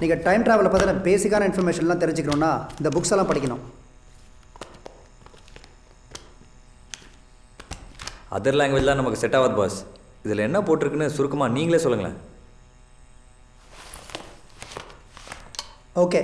நீங்கள் டைம் ட்ராவலை பற்றின பேசிக்கான இன்ஃபர்மேஷன்லாம் தெரிஞ்சுக்கணுன்னா இந்த புக்ஸ் எல்லாம் படிக்கணும் அதர் லாங்குவேஜ்லாம் நமக்கு செட் ஆகாது பாஸ் இதில் என்ன போட்டிருக்குன்னு சுருக்கமாக நீங்களே சொல்லுங்களேன் ஓகே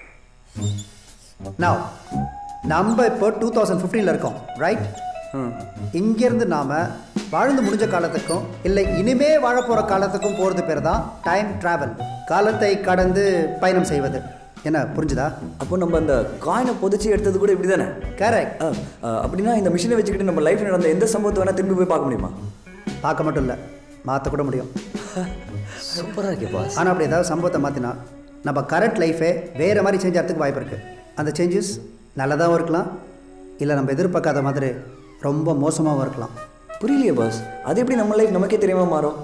நான் நம்ம இப்போ டூ தௌசண்ட் ஃபிஃப்டீனில் இருக்கோம் ரைட் இங்கேருந்து நாம் வாழ்ந்து முடிஞ்ச காலத்துக்கும் இல்லை இனிமே வாழப்போகிற காலத்துக்கும் போகிறது பேர் தான் டைம் ட்ராவல் காலத்தை கடந்து பயணம் செய்வது என்ன புரிஞ்சுதா அப்போ நம்ம அந்த காயினை புதைச்சி எடுத்தது கூட இப்படி தானே கரெக்ட் அப்படின்னா இந்த மிஷினை வச்சுக்கிட்டு நம்ம லைஃப்பில் நடந்த எந்த சம்பவத்தை வேணால் திரும்பி போய் பார்க்க முடியுமா பார்க்க மட்டும் இல்லை மாற்ற கூட முடியும் சூப்பராக இருக்கே பாஸ் ஆனால் அப்படி ஏதாவது சம்பவத்தை மாற்றினா நம்ம கரண்ட் லைஃபே வேறு மாதிரி சேஞ்ச் ஆகிறதுக்கு வாய்ப்பு இருக்குது அந்த சேஞ்சஸ் நல்லதாகவும் இருக்கலாம் இல்லை நம்ம எதிர்பார்க்காத மாதிரி ரொம்ப மோசமாகவும் இருக்கலாம் புரியலையே பாஸ் அது எப்படி நம்ம லைஃப் நமக்கே தெரியாம மாறும்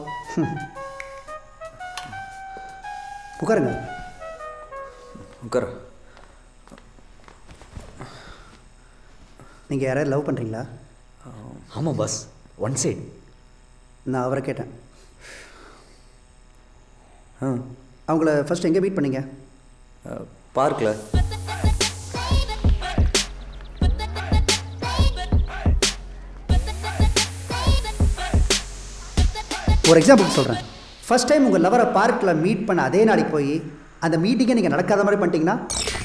உட்காருங்க உட்கார நீங்கள் யாராவது லவ் பண்ணுறீங்களா ஆமாம் பாஸ் ஒன் சைட் நான் அவரை கேட்டேன் ஆ அவங்கள ஃபர்ஸ்ட் எங்கே மீட் பண்ணீங்க பார்க்கில் ஒரு எக்ஸாம்பிள் சொல்கிறேன் ஃபர்ஸ்ட் டைம் உங்கள் லவரை பார்க்கில் மீட் பண்ண அதே நாளைக்கு போய் அந்த மீட்டிங்கை நீங்கள் நடக்காத மாதிரி பண்ணிட்டீங்கன்னா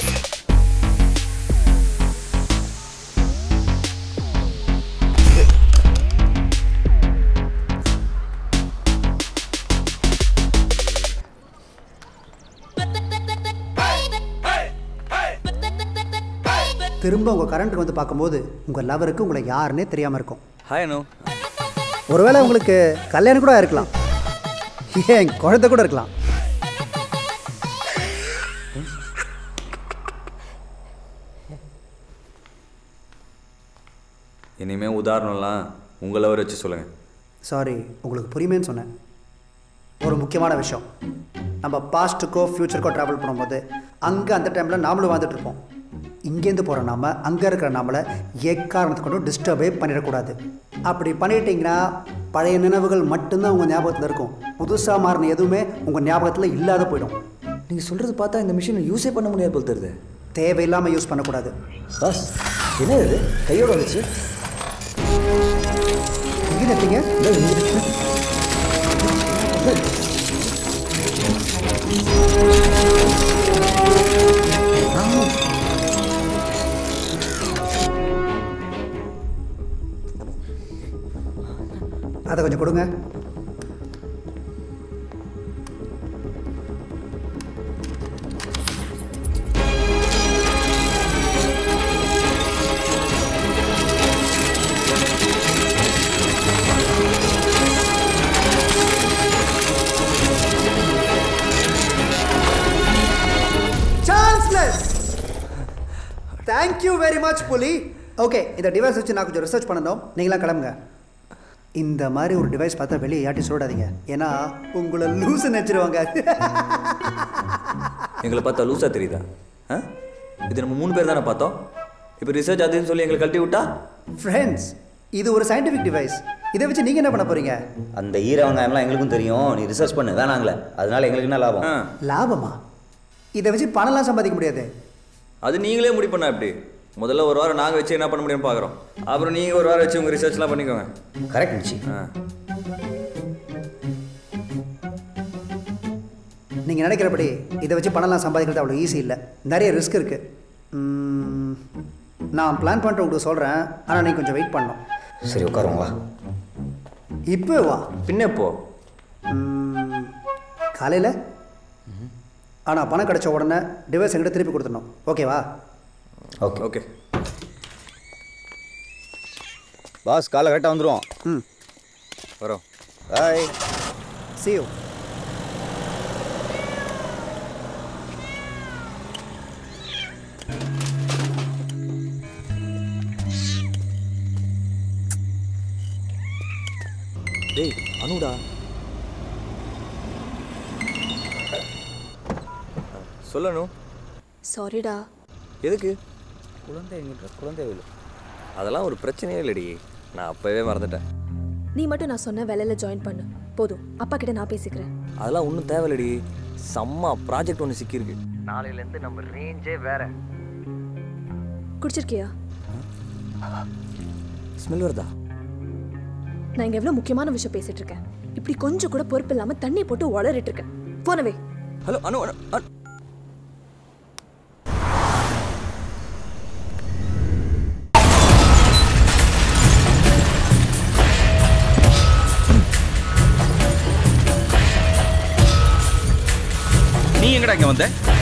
திரும்ப உங்கள் கரண்ட்டுக்கு வந்து பார்க்கும்போது உங்கள் லவருக்கு உங்களை யாருன்னே தெரியாமல் இருக்கும் ஹாய் அனு ஒருவேளை உங்களுக்கு கல்யாணம் கூட இருக்கலாம் ஏன் குழந்தை கூட இருக்கலாம் இனிமேல் உதாரணம்லாம் உங்களை வர வச்சு சொல்லுங்கள் சாரி உங்களுக்கு புரியுமேன்னு சொன்னேன் ஒரு முக்கியமான விஷயம் நம்ம பாஸ்ட்டுக்கோ ஃப்யூச்சருக்கோ ட்ராவல் பண்ணும்போது அங்கே அந்த டைமில் நாமளும் வாழ்ந்துட்டு இருப்போம் இங்கேருந்து போகிற நாம அங்கே இருக்கிற நாமளை எக்காரணத்தை கொண்டும் டிஸ்டர்பே பண்ணிடக்கூடாது அப்படி பண்ணிட்டீங்கன்னா பழைய நினைவுகள் மட்டும்தான் உங்கள் ஞாபகத்தில் இருக்கும் புதுசாக மாறின எதுவுமே உங்கள் ஞாபகத்தில் இல்லாத போயிடும் நீங்கள் சொல்கிறது பார்த்தா இந்த மிஷினை யூஸே பண்ண முடியாது போல் தெரியுது தேவையில்லாமல் யூஸ் பண்ணக்கூடாது பாஸ் என்ன இது கையோட வந்துச்சு எங்கே நிறுத்தீங்க அதை கொஞ்சம் கொடுங்க சான்ஸ்லெஸ் தேங்க்யூ வெரி மச் புலி ஓகே இந்த டிவைஸ் வச்சு நான் கொஞ்சம் ரிசர்ச் பண்ணணும் நீங்களாம் கிளம்புங்க இந்த மாதிரி ஒரு டிவைஸ் பார்த்தா வெளியே யாட்டி சொல்லிடாதீங்க ஏன்னா உங்களை லூசு நினச்சிருவாங்க எங்களை பார்த்தா லூஸாக தெரியுதா ஆ இது நம்ம மூணு பேர் தானே பார்த்தோம் இப்போ ரிசர்ச் அதுன்னு சொல்லி எங்களை கழட்டி விட்டா ஃப்ரெண்ட்ஸ் இது ஒரு சயின்டிஃபிக் டிவைஸ் இதை வச்சு நீங்கள் என்ன பண்ண போகிறீங்க அந்த ஈர வெங்காயம்லாம் எங்களுக்கும் தெரியும் நீ ரிசர்ச் பண்ணு வேணாங்களே அதனால எங்களுக்கு என்ன லாபம் ஆ லாபமா இதை வச்சு பணம்லாம் சம்பாதிக்க முடியாது அது நீங்களே முடிவு பண்ணா எப்படி முதல்ல ஒரு வாரம் நாங்கள் வச்சு என்ன பண்ண முடியும்னு பார்க்குறோம் அப்புறம் நீங்கள் ஒரு வாரம் வச்சு உங்கள் ரிசர்ச்லாம் பண்ணிக்கோங்க கரெக்ட் மிச்சி ஆ நீங்கள் நினைக்கிறபடி இதை வச்சு பணம்லாம் சம்பாதிக்கிறது அவ்வளோ ஈஸி இல்லை நிறைய ரிஸ்க் இருக்குது நான் பிளான் பண்ணிட்டு உங்களுக்கு சொல்கிறேன் ஆனால் நீங்கள் கொஞ்சம் வெயிட் பண்ணணும் சரி உட்காருவோம் வா இப்போ வா பின்ன எப்போ காலையில் ஆனால் பணம் கிடைச்ச உடனே டிவைஸ் எங்கிட்ட திருப்பி கொடுத்துடணும் ஓகேவா ஓகே ஓகே பாஸ் காலை கரெக்டாக வந்துடுவோம் ம் வரோம் பாய் see you டேய் அனுடா சொல்லணும் சாரிடா எதுக்கு குழந்தைங்கிட்ட குழந்தை வேலு அதெல்லாம் ஒரு பிரச்சனையே இல்லடி நான் அப்போவே மறந்துட்டேன் நீ மட்டும் நான் சொன்ன வேலையில் ஜாயின் பண்ணு போதும் அப்பா கிட்ட நான் பேசிக்கிறேன் அதெல்லாம் ஒன்றும் தேவையில்லடி செம்ம ப்ராஜெக்ட் ஒன்று சிக்கியிருக்கு நாளையிலேருந்து நம்ம ரேஞ்சே வேற குடிச்சிருக்கியா ஸ்மெல் வருதா நான் இங்க எவ்வளவு முக்கியமான விஷயம் பேசிட்டு இருக்கேன் இப்படி கொஞ்சம் கூட பொறுப்பு இல்லாம தண்ணி போட்டு உளறிட்டு இருக்கேன் போனவே ஹலோ அனு அனு அனு. நீ எங்கடா இங்க வந்த